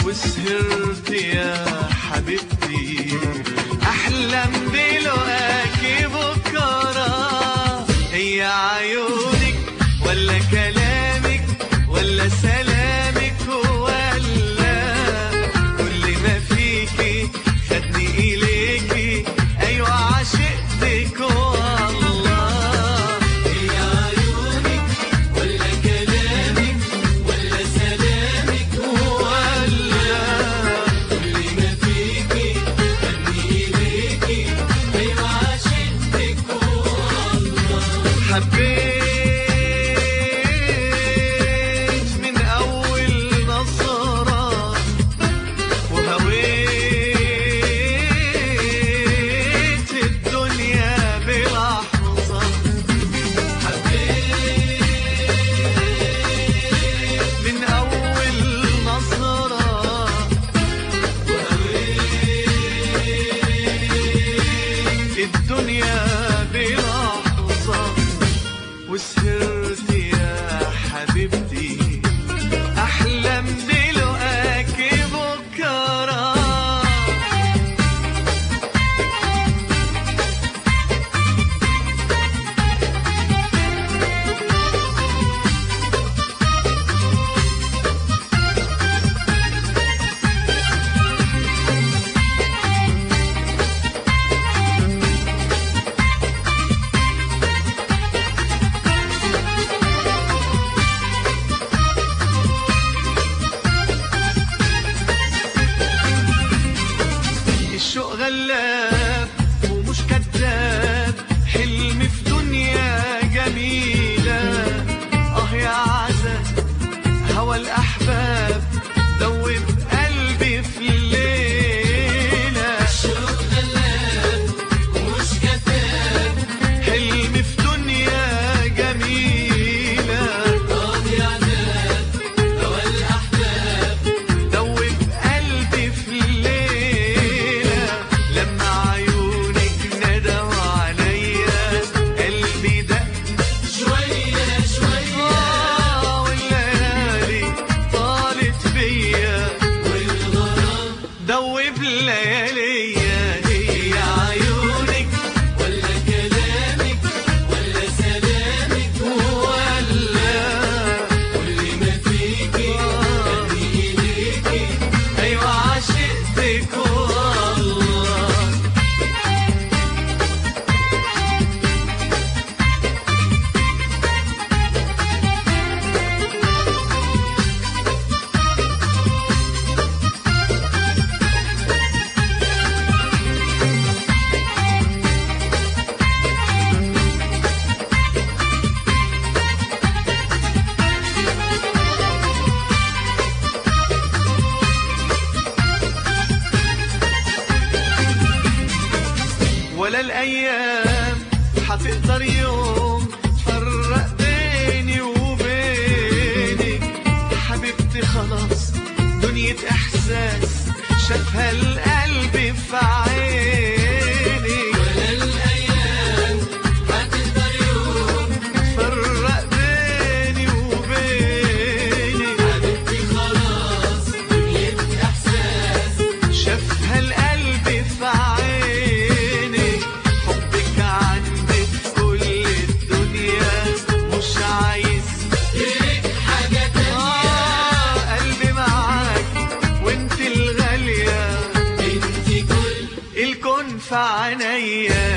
وسهرت يا حبيبتي احلم بلقاكي بكره هي عيونك ولا كلامك ولا سلامك ولا كل ما فيكي خدني اليكي ايوه عشقتك والله هي عيونك ولا كلامك ولا سلامك ولا كل ما فيكي خدني اليكي ايوه عشقتك والله حبيت من أول نظرة وهويت الدنيا بلحظة حبيت من أول نظرة وهويت الدنيا بلحظة وسهرت يا حبيبتي احلم بلقاكي بكره الشوق غلاب ومش كذاب حلم في دنيا جميلة اه يا عزا هوى الأحباب دوب قلبي في الليلة الشوق غلاب ومش كذاب حلم في دنيا جميلة اه يا عزا هوى الأحباب دوب قلبي في الليلة لما عيونك ندوا عليا قلبي دق شوية شوية آه والليالي طالت بيا والغرام دوب لياليا هي عيونك ولا كلامك ولا سلامك ولا كل ما فيكي خلي إليكي أيوة عشقتك والله ولا الأيام حتقدر يوم تفرق بيني وبينك حبيبتي خلاص دنيا إحساس شافها القلب في عيني ولا الأيام حتقدر يوم تفرق بيني وبينك حبيبتي خلاص دنيا إحساس شافها القلب في عيني حبك عندي في كل الدنيا مش عايز ليك حاجة تانية آه قلبي معاك وانت الغالية انت كل الكون في عينيا